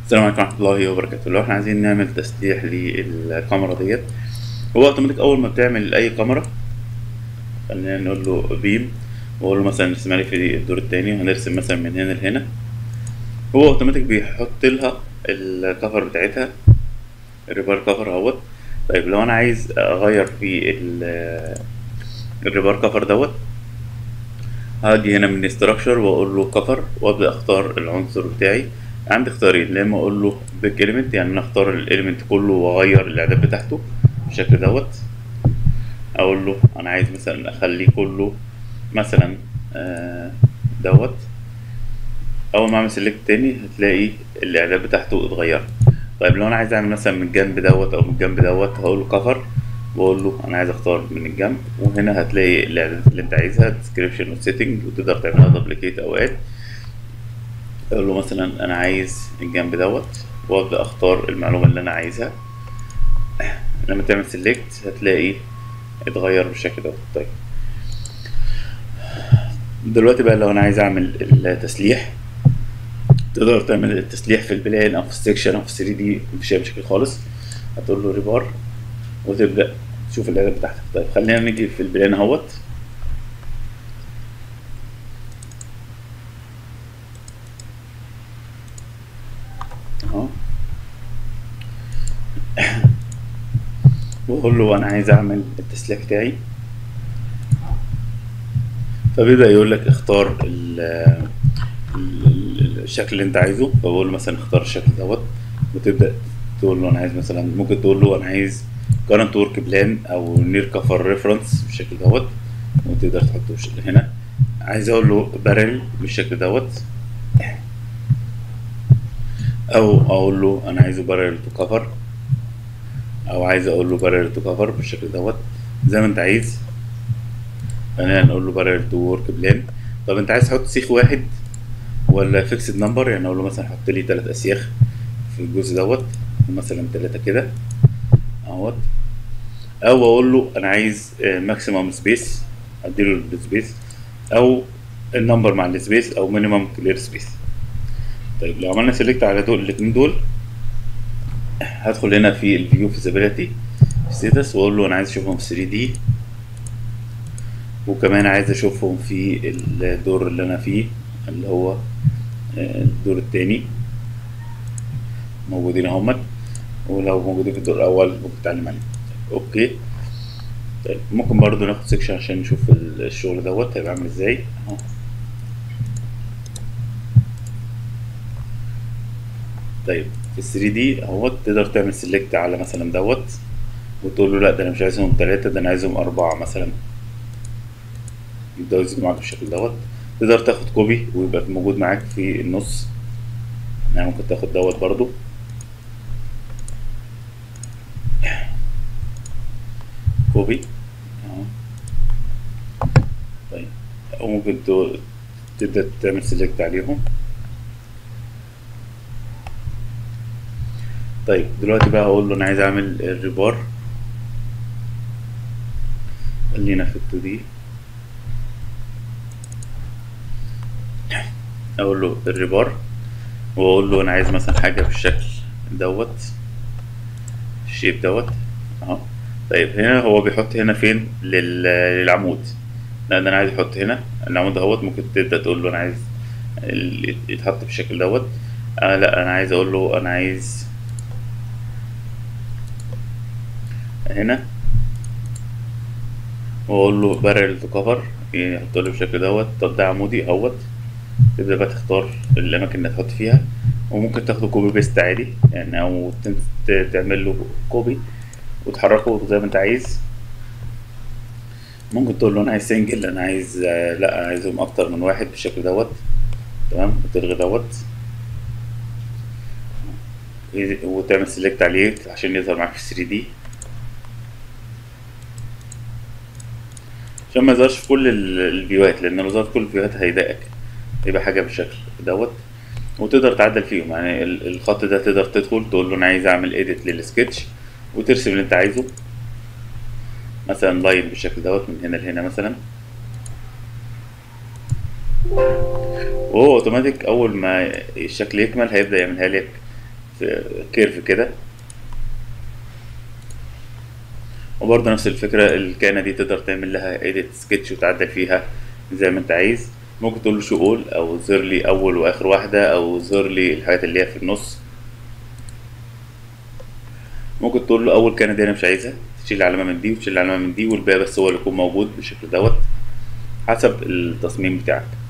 السلام عليكم ورحمة الله وبركاته لو احنا عايزين نعمل تسليح للكاميرا ديت هو اوتوماتيك اول ما بتعمل اي كاميرا خلينا نقول له بيم واقول له مثلا ارسم لي في الدور التاني وهنرسم مثلا من هنا لهنا هو اوتوماتيك بيحط لها الكفر بتاعتها الريبار كفر اهوت طيب لو انا عايز اغير في ال- الريبار كفر دوت هاجي هنا من استراكشر واقول له كفر وابدا اختار العنصر بتاعي عندي اختيارين يا اما اقول له بيك اليمنت يعني انا اختار الاليمنت كله واغير الاعداد بتاعته بالشكل دوت اقول له انا عايز مثلا اخليه كله مثلا آه، دوت اول ما اعمل سيلكت تاني هتلاقي الاعداد بتاعته اتغيرت طيب لو انا عايز اعمل مثلا من الجنب دوت او من الجنب دوت هقول له كفر واقول له انا عايز اختار من الجنب وهنا هتلاقي الاعدادات اللي انت عايزها ديسكريبشن وسيتنج وتقدر تعملها دبليكيت اوقات اقول له مثلا انا عايز الجنب دوت وابدا اختار المعلومه اللي انا عايزها لما تعمل سيلكت هتلاقي اتغير بالشكل دوت طيب دلوقتي بقى لو انا عايز اعمل التسليح تقدر تعمل التسليح في البلان او في السكشن او في 3 دي مفيش اي مشاكل خالص هتقول له ريبار وتبدا تشوف الاعداد بتاعتك طيب خلينا نيجي في البلان اهوت اهو واقول له انا عايز اعمل التسليح بتاعي فبيبدا يقول لك اختار ال ال- الشكل اللي انت عايزه فبقول له مثلا اختار الشكل دوت وتبدا تقول له انا عايز مثلا ممكن تقول له انا عايز current work plan او near cover reference بالشكل دوت وتقدر تحطه بالشكل هنا عايز اقول له بارل بالشكل دوت او اقول له انا عايزه بارل تو كفر او عايز اقول له بارل تو كفر بالشكل دوت زي ما انت عايز خلينا نقول له بارل تو ورك بلان طب انت عايز تحط سيخ واحد ولا فيكسد نمبر يعني اقول له مثلا حط لي ثلاث اسياخ في الجزء دوت مثلا ثلاثة كده اهوت او اقول له انا عايز ماكسيمم سبيس اديله السبيس او النمبر مع السبيس او مينيمم كلير سبيس طيب لو عملنا سيلكت على دول الاثنين دول هدخل هنا في الفيو فيزابيلتي ستاتس واقول له انا عايز اشوفهم في 3 دي وكمان عايز اشوفهم في الدور اللي انا فيه اللي هو آه، الدور التاني موجودين اهمت ولو موجودين في الدور الاول ممكن تتعلم عليهم اوكي طيب ممكن برضو ناخد سيكشن عشان نشوف الشغل دوت هيبقى عامل ازاي اهو طيب في 3 دي اهوت تقدر تعمل سيلكت على مثلا دوت وتقول له لا ده انا مش عايزهم ثلاثة ده انا عايزهم أربعة مثلا يبدأوا يظهروا معاك بالشكل دوت تقدر تاخد كوبي ويبقى موجود معاك في النص يعني ممكن تاخد دوت برضو كوبي اهو طيب وممكن تو- تبدأ تعمل سيلكت عليهم طيب دلوقتي بقى هقول له انا عايز اعمل الريبار خلينا في التو دي اقول له الريبار واقول له انا عايز مثلا حاجه بالشكل دوت الشيب دوت اهو طيب هنا هو بيحط هنا فين لل... للعمود لا ده انا عايز احط هنا العمود دوت ممكن تبدا تقول له انا عايز ال- يتحط بالشكل دوت آه لا انا عايز اقول له انا عايز هنا واقول له بارل تو كفر يحط له بالشكل دوت طب ده عمودي اهوت تبدا بقى تختار الاماكن اللي هتحط فيها وممكن تاخده كوبي بيست عادي يعني او تن- ت- تعمل له كوبي وتحركه زي ما انت عايز ممكن تقول له انا عايز سنجل انا عايز آه، لا أنا عايزهم اكتر من واحد بالشكل دوت تمام وتلغي دوت وتعمل سيلكت عليه عشان يظهر معاك في 3 دي عشان ما يظهرش في كل ال- الفيوهات لان لو ظهر في كل الفيوهات هيضايقك يبقى حاجه بالشكل دوت وتقدر تعدل فيهم يعني ال- الخط ده تقدر تدخل تقول له انا عايز اعمل اديت للسكتش وترسم اللي انت عايزه مثلا لاين بالشكل دوت من هنا لهنا مثلا وهو اوتوماتيك اول ما الشكل يكمل هيبدا يعملها لك في كيرف كده وبرضه نفس الفكرة الكائنة دي تقدر تعمل لها ايديت سكتش وتعدل فيها زي ما انت عايز ممكن تقول له شو اول او زر لي اول واخر واحدة او زر لي الحاجات اللي هي في النص ممكن تقول له اول كائنة دي انا مش عايزها تشيل علامة من دي وتشيل علامة من دي والباقي بس هو اللي يكون موجود بالشكل دوت حسب التصميم بتاعك